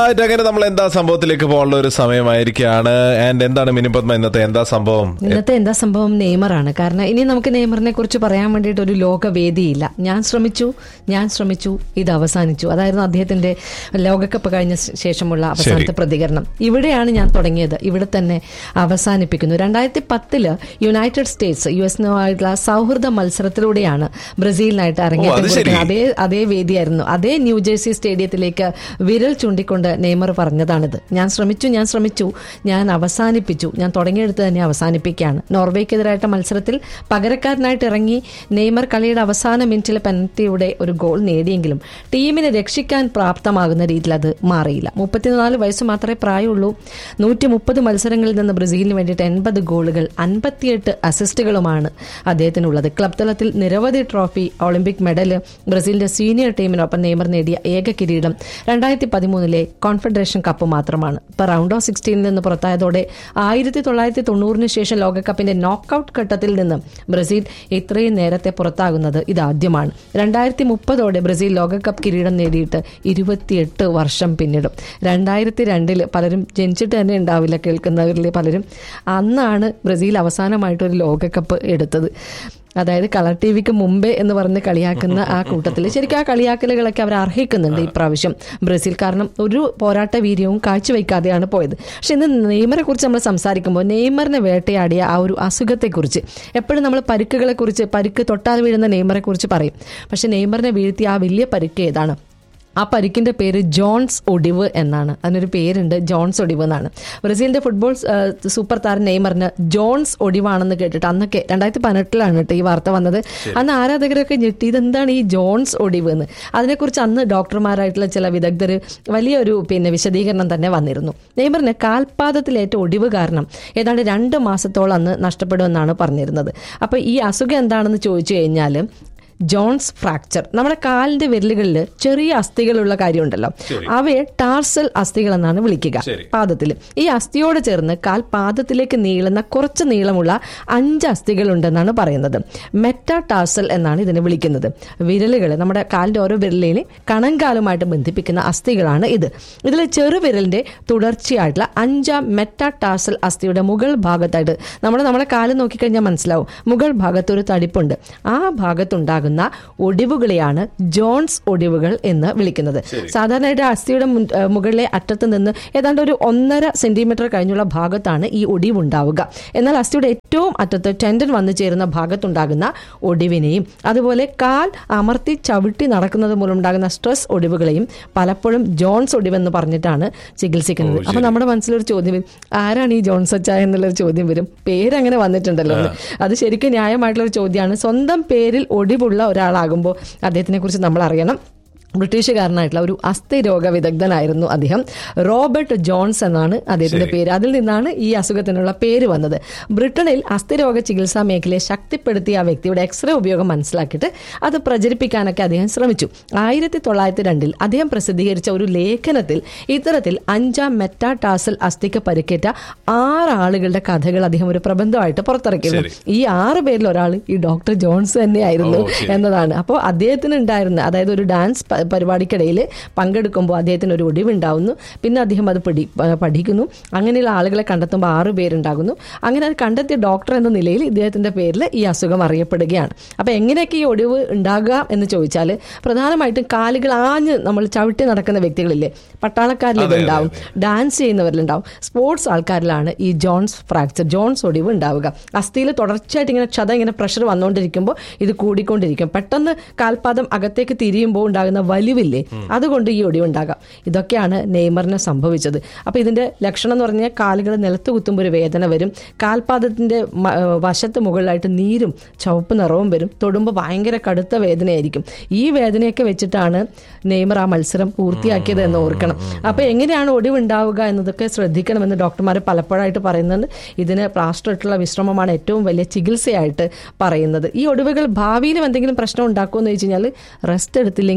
Right അങ്ങനെ നമ്മൾ എന്താ സംഭവത്തിലേക്ക് പോകാനുള്ള ഒരു സമയമായിരിക്കാണ് ആൻഡ് എന്താണ് മിനിപത്മ ഇന്നത്തെ എന്താ സംഭവം ഇന്നത്തെ എന്താ സംഭവം നെയ്മറാണ് കാരണം ഇനി നമുക്ക് നെയ്മറിനെ കുറിച്ച് പറയാൻ വേണ്ടിയിട്ട് ഒരു ലോകവേദിയില്ല ഞാൻ ശ്രമിച്ചു ഞാൻ ശ്രമിച്ചു ഇത് അവസാനിച്ചു അതായിരുന്നു അദ്ദേഹത്തിന്റെ ലോകകപ്പ് കഴിഞ്ഞ ശ- ശേഷമുള്ള അവസാനത്തെ പ്രതികരണം ഇവിടെയാണ് ഞാൻ തുടങ്ങിയത് ഇവിടെ തന്നെ അവസാനിപ്പിക്കുന്നു രണ്ടായിരത്തി പത്തില് യുണൈറ്റഡ് സ്റ്റേറ്റ്സ് യു എസിനുമായിട്ടുള്ള സൗഹൃദ മത്സരത്തിലൂടെയാണ് ബ്രസീലിനായിട്ട് അരങ്ങേറ്റം അത് ശരി. കൊടുക്കുന്നത് അതേ അതേ വേദിയായിരുന്നു അതേ ന്യൂജേഴ്സി സ്റ്റേഡിയത്തിലേക്ക് വിരൽ ചൂണ്ടിക്കൊണ്ട് നെയ്മർ പറഞ്ഞതാണിത് ഞാൻ ശ്രമിച്ചു ഞാൻ ശ്രമിച്ചു ഞാൻ അവസാനിപ്പിച്ചു ഞാൻ തുടങ്ങിയെടുത്ത് തന്നെ അവസാനിപ്പിക്കുകയാണ് നോർവേക്കെതിരായിട്ട് മത്സരത്തിൽ പകരക്കാരനായിട്ട് ഇറങ്ങി നെയ്മർ കളിയുടെ അവസാന മിനിറ്റിലെ പെനൽറ്റിയുടെ ഒരു ഗോൾ നേടിയെങ്കിലും ടീമിനെ രക്ഷിക്കാൻ പ്രാപ്തമാകുന്ന രീതിയിൽ അത് മാറിയില്ല മുപ്പത്തിനാല് വയസ്സ് മാത്രമേ പ്രായമുള്ളൂ നൂറ്റി മുപ്പത് മത്സരങ്ങളിൽ നിന്ന് ബ്രസീലിന് വേണ്ടിയിട്ട് എൺപത് ഗോളുകൾ അൻപത്തിയെട്ട് അസിസ്റ്റുകളുമാണ് അദ്ദേഹത്തിനുള്ളത് ക്ലബ് തലത്തിൽ നിരവധി ട്രോഫി ഒളിമ്പിക് മെഡല് ബ്രസീലിന്റെ സീനിയർ ടീമിനൊപ്പം നെയ്മർ നേടിയ ഏക കിരീടം രണ്ടായിരത്തി പതിമൂന്നിലെ കോൺഫെഡറേഷൻ കപ്പ് മാത്രമാണ് ഇപ്പൊ റൗണ്ട് ഓഫ് സിക്സ്റ്റീനിൽ നിന്ന് പുറത്തായതോടെ ആയിരത്തി തൊള്ളായിരത്തി തൊണ്ണൂറിന് ശേഷം ലോകകപ്പിന്റെ നോക്കൌട്ട് ഘട്ടത്തിൽ നിന്ന് ബ്രസീൽ ഇത്രയും നേരത്തെ പുറത്താകുന്നത് ഇതാദ്യമാണ് രണ്ടായിരത്തി മുപ്പതോടെ ബ്രസീൽ ലോകകപ്പ് കിരീടം നേടിയിട്ട് ഇരുപത്തിയെട്ട് വർഷം പിന്നിടും രണ്ടായിരത്തി രണ്ടില് പലരും ജനിച്ചിട്ട് തന്നെ ഉണ്ടാവില്ല കേൾക്കുന്നവരിൽ പലരും അന്നാണ് ബ്രസീൽ അവസാനമായിട്ട് ഒരു ലോകകപ്പ് എടുത്തത് അതായത് കളർ ടി വിക്ക് മുമ്പേ എന്ന് പറഞ്ഞ് കളിയാക്കുന്ന ആ കൂട്ടത്തിൽ ശരിക്കും ആ കളിയാക്കലുകളൊക്കെ അവർ അർഹിക്കുന്നുണ്ട് ഇപ്രാവശ്യം ബ്രസീൽ കാരണം ഒരു പോരാട്ട വീര്യവും കാഴ്ചവെക്കാതെയാണ് പോയത് പക്ഷെ ഇന്ന് നെയ്മറെ കുറിച്ച് നമ്മൾ സംസാരിക്കുമ്പോൾ നെയ്മറിനെ വേട്ടയാടിയ ആ ഒരു അസുഖത്തെക്കുറിച്ച് എപ്പോഴും നമ്മൾ പരുക്കുകളെ കുറിച്ച് പരുക്ക് തൊട്ടാൽ വീഴുന്ന നെയ്മറെ കുറിച്ച് പറയും പക്ഷെ നെയ്മറിനെ വീഴ്ത്തിയ ആ വലിയ പരുക്ക് ഏതാണ് ആ പരിക്കിന്റെ പേര് ജോൺസ് ഒടിവ് എന്നാണ് അതിനൊരു പേരുണ്ട് ജോൺസ് ഒടിവ് എന്നാണ് ബ്രസീലിന്റെ ഫുട്ബോൾ ആ, സൂപ്പർ താരം നെയ്മറിന് ജോൺസ് ഒടിവാണെന്ന് കേട്ടിട്ട് അന്നൊക്കെ രണ്ടായിരത്തി പതിനെട്ടിലാണ് കേട്ടോ ഈ വാർത്ത വന്നത് അന്ന് ആരാധകരൊക്കെ ഞെട്ടി ഇതെന്താണ് ഈ ജോൺസ് ഒടിവ് എന്ന് അതിനെക്കുറിച്ച് അന്ന് ഡോക്ടർമാരായിട്ടുള്ള ചില വിദഗ്ധർ വലിയൊരു പിന്നെ വിശദീകരണം തന്നെ വന്നിരുന്നു നെയ്മറിന് കാൽപാദത്തിലേറ്റ ഒടിവ് കാരണം ഏതാണ്ട് രണ്ട് മാസത്തോളം അന്ന് നഷ്ടപ്പെടുമെന്നാണ് പറഞ്ഞിരുന്നത് അപ്പോൾ ഈ അസുഖം എന്താണെന്ന് ചോദിച്ചു കഴിഞ്ഞാൽ ജോൺസ് ഫ്രാക്ചർ നമ്മുടെ കാലിന്റെ വിരലുകളിൽ ചെറിയ അസ്ഥികളുള്ള കാര്യമുണ്ടല്ലോ അവയെ ടാർസൽ അസ്ഥികൾ എന്നാണ് വിളിക്കുക പാദത്തിൽ ഈ അസ്ഥിയോട് ചേർന്ന് കാൽ പാദത്തിലേക്ക് നീളുന്ന കുറച്ച് നീളമുള്ള അഞ്ച് അസ്ഥികൾ ഉണ്ടെന്നാണ് പറയുന്നത് മെറ്റാ ടാർസൽ എന്നാണ് ഇതിനെ വിളിക്കുന്നത് വിരലുകൾ നമ്മുടെ കാലിന്റെ ഓരോ വിരലിനെ കണങ്കാലുമായിട്ട് ബന്ധിപ്പിക്കുന്ന അസ്ഥികളാണ് ഇത് ഇതിൽ ചെറുവിരലിന്റെ തുടർച്ചയായിട്ടുള്ള അഞ്ചാം മെറ്റാ ടാർസൽ അസ്ഥിയുടെ മുകൾ ഭാഗത്തായിട്ട് നമ്മുടെ നമ്മുടെ കാല് നോക്കിക്കഴിഞ്ഞാൽ മനസ്സിലാവും മുകൾ ഭാഗത്ത് ഒരു തടിപ്പുണ്ട് ആ ഭാഗത്തുണ്ടാകുന്ന ഒടിവുകളെയാണ് ജോൺസ് ഒടിവുകൾ എന്ന് വിളിക്കുന്നത് സാധാരണയായിട്ട് അസ്ഥിയുടെ മുൻ- ഏഹ് മുകളിലെ അറ്റത്ത് നിന്ന് ഏതാണ്ട് ഒരു ഒന്നര സെന്റിമീറ്റർ കഴിഞ്ഞുള്ള ഭാഗത്താണ് ഈ ഒടിവ് ഉണ്ടാവുക എന്നാൽ അസ്ഥിയുടെ ഏറ്റവും അറ്റത്ത് ടെൻഡൻ വന്നു ചേരുന്ന ഭാഗത്തുണ്ടാകുന്ന ഒടിവിനെയും അതുപോലെ കാൽ അമർത്തി ചവിട്ടി നടക്കുന്നത് മൂലം ഉണ്ടാകുന്ന സ്ട്രെസ് ഒടിവുകളെയും പലപ്പോഴും ജോൺസ് ഒടിവെന്ന് പറഞ്ഞിട്ടാണ് ചികിത്സിക്കുന്നത് അപ്പൊ നമ്മുടെ മനസ്സിലൊരു ചോദ്യം വരും ആരാണ് ഈ ജോൺസ് അച്ച എന്നുള്ളൊരു ചോദ്യം വരും പേരങ്ങനെ വന്നിട്ടുണ്ടല്ലോ എന്ന്. അത് ശരിക്കും ന്യായമായിട്ടുള്ള ഒരു ചോദ്യമാണ് സ്വന്തം പേരിൽ ഒടിവുള്ള ഒരാളാകുമ്പോൾ അദ്ദേഹത്തിനെ കുറിച്ച് നമ്മൾ അറിയണം ബ്രിട്ടീഷുകാരനായിട്ടുള്ള ഒരു അസ്ഥിരോഗ വിദഗ്ധനായിരുന്നു അദ്ദേഹം റോബർട്ട് ജോൺസ് എന്നാണ് അദ്ദേഹത്തിന്റെ പേര് അതിൽ നിന്നാണ് ഈ അസുഖത്തിനുള്ള പേര് വന്നത് ബ്രിട്ടനിൽ അസ്ഥിരോഗ ചികിത്സാ മേഖലയെ ശക്തിപ്പെടുത്തിയ ആ വ്യക്തിയുടെ എക്സ്റേ ഉപയോഗം മനസ്സിലാക്കിയിട്ട് അത് പ്രചരിപ്പിക്കാനൊക്കെ അദ്ദേഹം ശ്രമിച്ചു ആയിരത്തി തൊള്ളായിരത്തി രണ്ടിൽ അദ്ദേഹം പ്രസിദ്ധീകരിച്ച ഒരു ലേഖനത്തിൽ ഇത്തരത്തിൽ അഞ്ചാം മെറ്റാടാസൽ അസ്ഥിക്ക് പരിക്കേറ്റ ആറ് ആളുകളുടെ കഥകൾ അദ്ദേഹം ഒരു പ്രബന്ധമായിട്ട് പുറത്തിറക്കിയിരുന്നു ഈ ആറ് പേരിൽ ഒരാൾ ഈ ഡോക്ടർ ജോൺസ് തന്നെയായിരുന്നു ഓ, ശരി. എന്നതാണ് അപ്പോൾ അദ്ദേഹത്തിന് ഉണ്ടായിരുന്ന അതായത് ഒരു ഡാൻസ് പ- പരിപാടിക്കിടയിൽ പങ്കെടുക്കുമ്പോൾ അദ്ദേഹത്തിന് ഒരു ഒടിവുണ്ടാവുന്നു പിന്നെ അദ്ദേഹം അത് പഠി പ- പഠിക്കുന്നു അങ്ങനെയുള്ള ആളുകളെ കണ്ടെത്തുമ്പോൾ ആറ് പേരുണ്ടാകുന്നു അങ്ങനെ അത് കണ്ടെത്തിയ ഡോക്ടർ എന്ന നിലയിൽ ഇദ്ദേഹത്തിന്റെ പേരിൽ ഈ അസുഖം അറിയപ്പെടുകയാണ് അപ്പോൾ എങ്ങനെയൊക്കെ ഈ ഒടിവ് ഉണ്ടാകുക എന്ന് ചോദിച്ചാൽ പ്രധാനമായിട്ടും കാലുകൾ ആഞ്ഞ് നമ്മൾ ചവിട്ടി നടക്കുന്ന വ്യക്തികളില്ലേ പട്ടാളക്കാരിൽ ഇത് അതെ, അതെ, ഉണ്ടാവും ഡാൻസ് ചെയ്യുന്നവരിലുണ്ടാവും സ്പോർട്സ് ആൾക്കാരിലാണ് ഈ ജോൺസ് ഫ്രാക്ചർ ജോൺസ് ഒടിവ് ഉണ്ടാവുക അസ്ഥിയിൽ തുടർച്ചയായിട്ട് ഇങ്ങനെ ക്ഷത ഇങ്ങനെ പ്രഷർ വന്നുകൊണ്ടിരിക്കുമ്പോൾ ഇത് കൂടിക്കൊണ്ടിരിക്കും പെട്ടെന്ന് കാൽപാദം അകത്തേക്ക് തിരിയുമ്പോൾ ഉണ്ടാകുന്ന വലിവില്ലേ അതുകൊണ്ട് ഈ ഒടിവ് ഉണ്ടാകാം ഇതൊക്കെയാണ് നെയ്മറിന് സംഭവിച്ചത് അപ്പോൾ ഇതിന്റെ ലക്ഷണം എന്ന് പറഞ്ഞാൽ കാലുകൾ നിലത്ത് കുത്തുമ്പോൾ ഒരു വേദന വരും കാൽപാദത്തിന്റെ മ- ഏഹ് വശത്ത് മുകളിലായിട്ട് നീരും ചുവപ്പ് നിറവും വരും തൊടുമ്പോൾ ഭയങ്കര കടുത്ത വേദനയായിരിക്കും ഈ വേദനയൊക്കെ വെച്ചിട്ടാണ് നെയ്മർ ആ മത്സരം പൂർത്തിയാക്കിയത് എന്ന് ഓർക്കണം അപ്പൊ എങ്ങനെയാണ് ഒടിവ് ഉണ്ടാവുക എന്നതൊക്കെ ശ്രദ്ധിക്കണമെന്ന് ഡോക്ടർമാർ പലപ്പോഴായിട്ട് പറയുന്നുണ്ട് ഇതിന് പ്ലാസ്റ്റർ ഇട്ടുള്ള വിശ്രമമാണ് ഏറ്റവും വലിയ ചികിത്സയായിട്ട് പറയുന്നത് ഈ ഒടിവുകൾ ഭാവിയിലും എന്തെങ്കിലും പ്രശ്നം ഉണ്ടാക്കുമെന്ന് വെച്ച് കഴിഞ്ഞാൽ റെസ്റ്റ് എടുത്തില്ലെങ്കിൽ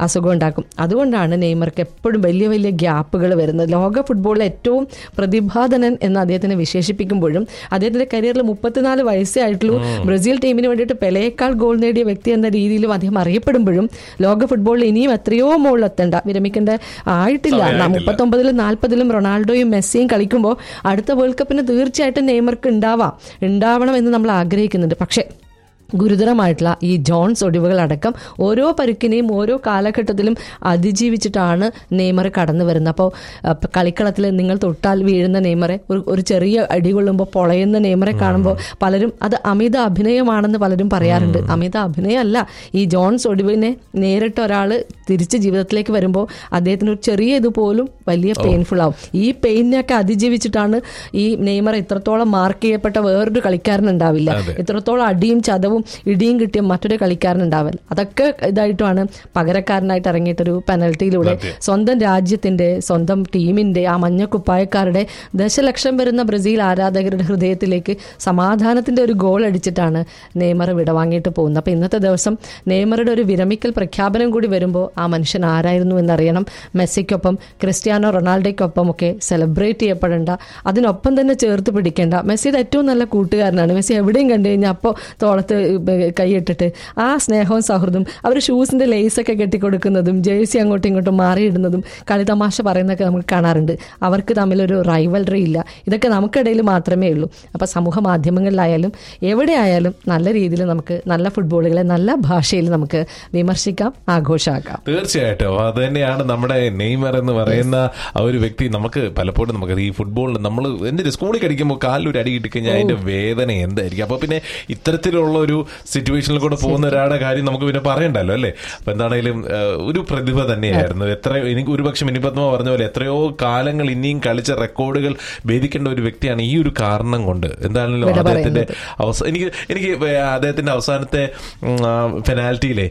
അസുഖം ഉണ്ടാക്കും അതുകൊണ്ടാണ് നെയ്മർക്ക് എപ്പോഴും വലിയ വലിയ ഗ്യാപ്പുകൾ വരുന്നത് ലോക ഫുട്ബോളിലെ ഏറ്റവും പ്രതിഭാധനൻ എന്ന് അദ്ദേഹത്തിനെ വിശേഷിപ്പിക്കുമ്പോഴും അദ്ദേഹത്തിന്റെ കരിയറിൽ മുപ്പത്തിനാല് വയസ്സേ ആയിട്ടുള്ളൂ ബ്രസീൽ ടീമിന് വേണ്ടിയിട്ട് പെലയേക്കാൾ ഗോൾ നേടിയ വ്യക്തി എന്ന രീതിയിലും അദ്ദേഹം അറിയപ്പെടുമ്പോഴും ലോക ഫുട്ബോളിൽ ഇനിയും എത്രയോ മുകളിൽ എത്തേണ്ട വിരമിക്കേണ്ട ആയിട്ടില്ല സമയമായിട്ടില്ല. മുപ്പത്തൊമ്പതിലും നാൽപ്പതിലും റൊണാൾഡോയും മെസ്സിയും കളിക്കുമ്പോൾ അടുത്ത വേൾഡ് കപ്പിന് തീർച്ചയായിട്ടും നെയ്മർക്ക് ഉണ്ടാവാം ഉണ്ടാവണം എന്ന് നമ്മൾ ആഗ്രഹിക്കുന്നുണ്ട് പക്ഷേ ഗുരുതരമായിട്ടുള്ള ഈ ജോൺസ് ഒടിവുകളടക്കം ഓരോ പരുക്കിനെയും ഓരോ കാലഘട്ടത്തിലും അതിജീവിച്ചിട്ടാണ് നെയ്മർ കടന്നു വരുന്നത് അപ്പോൾ കളിക്കളത്തിൽ നിങ്ങൾ തൊട്ടാൽ വീഴുന്ന നെയ്മറെ ഒരു ഒരു ചെറിയ അടി കൊള്ളുമ്പോൾ പൊളയുന്ന നെയ്മറെ കാണുമ്പോൾ പലരും അത് അമിത അഭിനയമാണെന്ന് പലരും പറയാറുണ്ട് അമിത അഭിനയമല്ല ഈ ജോൺസ് ഒടിവിനെ നേരിട്ട് ഒരാൾ തിരിച്ച് ജീവിതത്തിലേക്ക് വരുമ്പോൾ അദ്ദേഹത്തിന് ഒരു ചെറിയ ഇതുപോലും വലിയ പെയിൻഫുൾ ആവും ഈ പെയിനെയൊക്കെ അതിജീവിച്ചിട്ടാണ് ഈ നെയ്മർ ഇത്രത്തോളം മാർക്ക് ചെയ്യപ്പെട്ട വേറൊരു കളിക്കാരൻ ഉണ്ടാവില്ല ഇത്രത്തോളം അടിയും ചതവും ഇടിയും കിട്ടിയ മറ്റൊരു കളിക്കാരൻ ഉണ്ടാവില്ല അതൊക്കെ ഇതായിട്ടുമാണ് പകരക്കാരനായിട്ട് ഇറങ്ങിയിട്ടൊരു പെനൽറ്റിയിലൂടെ സ്വന്തം രാജ്യത്തിന്റെ സ്വന്തം ടീമിന്റെ ആ മഞ്ഞക്കുപ്പായക്കാരുടെ ദശലക്ഷം വരുന്ന ബ്രസീൽ ആരാധകരുടെ ഹൃദയത്തിലേക്ക് സമാധാനത്തിന്റെ ഒരു ഗോൾ അടിച്ചിട്ടാണ് നെയ്മർ വിടവാങ്ങിയിട്ട് പോകുന്നത് അപ്പൊ ഇന്നത്തെ ദിവസം നെയ്മറുടെ ഒരു വിരമിക്കൽ പ്രഖ്യാപനം കൂടി വരുമ്പോൾ ആ മനുഷ്യൻ ആരായിരുന്നു എന്നറിയണം മെസ്സിക്കൊപ്പം ക്രിസ്ത്യാനോ റൊണാൾഡോയ്ക്കൊപ്പം ഒക്കെ സെലിബ്രേറ്റ് ചെയ്യപ്പെടേണ്ട അതിനൊപ്പം തന്നെ ചേർത്ത് പിടിക്കേണ്ട മെസ്സിയുടെ ഏറ്റവും നല്ല കൂട്ടുകാരനാണ് മെസ്സി എവിടെയും കണ്ടു കഴിഞ്ഞാൽ അപ്പോൾ തോളത്ത് കൈയിട്ടിട്ട് ആ സ്നേഹവും സൗഹൃദം അവർ ഷൂസിന്റെ ലേസൊക്കെ കെട്ടിക്കൊടുക്കുന്നതും ജേഴ്സി അങ്ങോട്ടും ഇങ്ങോട്ടും മാറിയിടുന്നതും കളിതമാശ പറയുന്നതൊക്കെ നമുക്ക് കാണാറുണ്ട് അവർക്ക് തമ്മിലൊരു റൈവൽറി ഇല്ല ഇതൊക്കെ നമുക്കിടയിൽ മാത്രമേ ഉള്ളൂ അപ്പോൾ സമൂഹ മാധ്യമങ്ങളിലായാലും എവിടെയായാലും നല്ല രീതിയിൽ നമുക്ക് നല്ല ഫുട്ബോളുകളെ നല്ല ഭാഷയിൽ നമുക്ക് വിമർശിക്കാം ആഘോഷമാക്കാം തീർച്ചയായിട്ടും അത് തന്നെയാണ് നമ്മുടെ നെയ്മർ എന്ന് പറയുന്ന ആ ഒരു വ്യക്തി നമുക്ക് പലപ്പോഴും നമുക്ക് ഈ ഫുട്ബോളിൽ നമ്മൾ എന്തിന് സ്കൂളിൽ കളിക്കുമ്പോൾ കാലിൽ ഒരു അടി കിട്ടിക്കഴിഞ്ഞാൽ അതിന്റെ വേദന എന്തായിരിക്കും അപ്പൊ പിന്നെ ഇത്തരത്തിലുള്ള ഒരു സിറ്റുവേഷനിൽ കൂടെ പോകുന്ന ഒരാളുടെ കാര്യം നമുക്ക് പിന്നെ പറയണ്ടല്ലോ അല്ലേ അപ്പൊ എന്താണെങ്കിലും ആ, ഒരു പ്രതിഭ തന്നെയായിരുന്നു എത്ര എനിക്ക് ഒരുപക്ഷെ മിനിപത്മ പറഞ്ഞ പോലെ എത്രയോ കാലങ്ങൾ ഇനിയും കളിച്ച റെക്കോർഡുകൾ ഭേദിക്കേണ്ട ഒരു വ്യക്തിയാണ് ഈ ഒരു കാരണം കൊണ്ട് എന്താണെങ്കിലും വിട അദ്ദേഹത്തിന്റെ അവസാന എനിക്ക് എനിക്ക് അദ്ദേഹത്തിന്റെ അവസാനത്തെ പെനാൽറ്റിയിലെ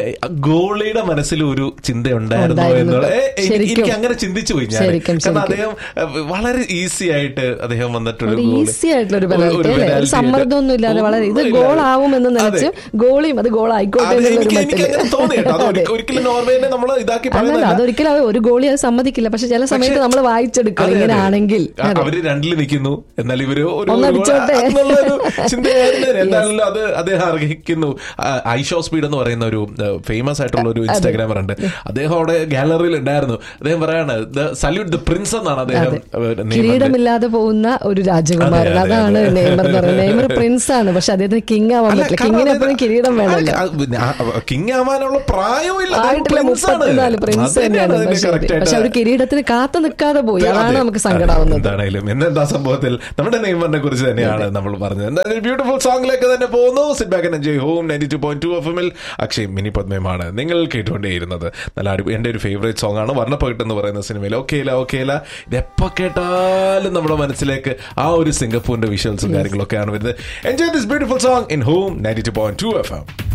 ഗോളിയുടെ മനസ്സിൽ ഒരു ചിന്ത ഉണ്ടായിരുന്നു ഉണ്ടായിരുന്നു. എന്നുള്ള ഏ, എനിക്ക് ശരിക്കും. എനിക്ക് അങ്ങനെ ചിന്തിച്ചു പോയി ഞാൻ ശരിക്കും, കാരണം ശരിക്കും. അദ്ദേഹം ഏ, വളരെ ഈസി ആയിട്ട് അദ്ദേഹം വന്നിട്ടൊരു ഒരു goal- ഈസി ആയിട്ടുള്ള ഒരു ഒരു- പെനാൽറ്റി ഒരു അല്ലേ ഒരു penalty സമ്മർദ്ദമൊന്നും ഇല്ലാതെ വളരെ ഇത് ഒന്നുമില്ല. ഗോൾ ആവുമെന്ന് നനച്ച് അതെ. ഗോളിയും അത് ഗോൾ ആയിക്കോട്ടെ അത് എന്നുള്ളൊരു എനിക്ക് എനിക്ക് മട്ടില്. അങ്ങനെ തോന്നി കേട്ടോ അത് അതെ. ഒരിക്കലും- ഒരിക്കലും നോർവേനെ നമ്മൾ ഇതാക്കി അല്ലല്ല പറയുന്നില്ല അതൊരിക്കലും അവ- ഒരു ഗോളി അത് സമ്മതിക്കില്ല പക്ഷെ ചില സമയത്ത് നമ്മൾ വായിച്ചെടുക്കണം അതെ, ഇങ്ങനെ അതെ. ആണെങ്കിൽ ആ, അതെ. അവര് രണ്ടിൽ നിൽക്കുന്നു എന്നാൽ ഇവര് ഒരു ഒന്ന് ഒരു അടിച്ചോട്ടെ. എന്നുള്ളൊരു ചിന്തയായിരുന്നു എന്തായാലും അത് അദ്ദേഹം അർഹിക്കുന്നു ആ, ഐഷോ സ്പീഡ് എന്ന് പറയുന്ന ഒരു ഫേമസ് ആയിട്ടുള്ള ഒരു ഇൻസ്റ്റാഗ്രാമർ ഉണ്ട് അദ്ദേഹം അവിടെ ഗാലറിയിൽ ഉണ്ടായിരുന്നു അദ്ദേഹം പറയാണ് സല്യൂട്ട് ദ പ്രിൻസ് എന്നാണ് അദ്ദേഹം ഏഹ്, നെയ്മറിന്റെ- കിരീടമില്ലാതെ പോകുന്ന ഒരു രാജകുമാരൻ അതെ, അതെ, അതാണ് അതെ. നെയ്മർ എന്ന് പറയുന്നത് നെയ്മർ പ്രിൻസ് ആണ് പക്ഷെ അദ്ദേഹത്തിന് കിങ് ആവാൻ അല്ല, പറ്റില്ല കാരണം കിങ്ങിന് അത് എപ്പോഴും കിരീടം വേണമല്ലോ ആ, പിന്നെ, ആ, കിങ് ആവാനുള്ള പ്രായവും ഇല്ല അദ്ദേഹം ആയിട്ടില്ല prince ആണ്. മുപ്പത്തിനാല് പ്രിൻസ് അത് തന്നെയാണ് തന്നെയാണ് അതിന്റെ പക്ഷെ correct ആയിട്ട് പക്ഷെ അവർ കിരീടത്തിന് കാത്തു നിൽക്കാതെ പോയി അതാണ് അതെ. നമുക്ക് സങ്കടാവുന്നത് എന്താണേലും എന്നെന്താ സംഭവത്തിൽ നമ്മുടെ നെയ്മറിനെ കുറിച്ച് തന്നെയാണ് നമ്മൾ പറഞ്ഞത് എന്തായാലും ബ്യൂട്ടിഫുൾ സോങ്ങിലേക്ക് തന്നെ പോകുന്നു sit back and enjoy home ninety two point two F എമ്മിൽ അക്ഷയ് മിനി പത്മയുമാണ് നിങ്ങൾ കേട്ടുകൊണ്ടേയിരുന്നത് നല്ല അടി എന്റെ ഒരു ഫേവറേറ്റ് സോങ് ആണ് വർണ്ണപ്പകിട്ട് എന്ന് പറയുന്ന സിനിമയിൽ ഓക്കേല ഓക്കേല ഇത് എപ്പോ കേട്ടാലും നമ്മുടെ മനസ്സിലേക്ക് ആ ഒരു സിംഗപ്പൂരിന്റെ വിഷ്വൽസും കാര്യങ്ങളൊക്കെയാണ് വരുന്നത് enjoy this beautiful song in home ninety two point two F M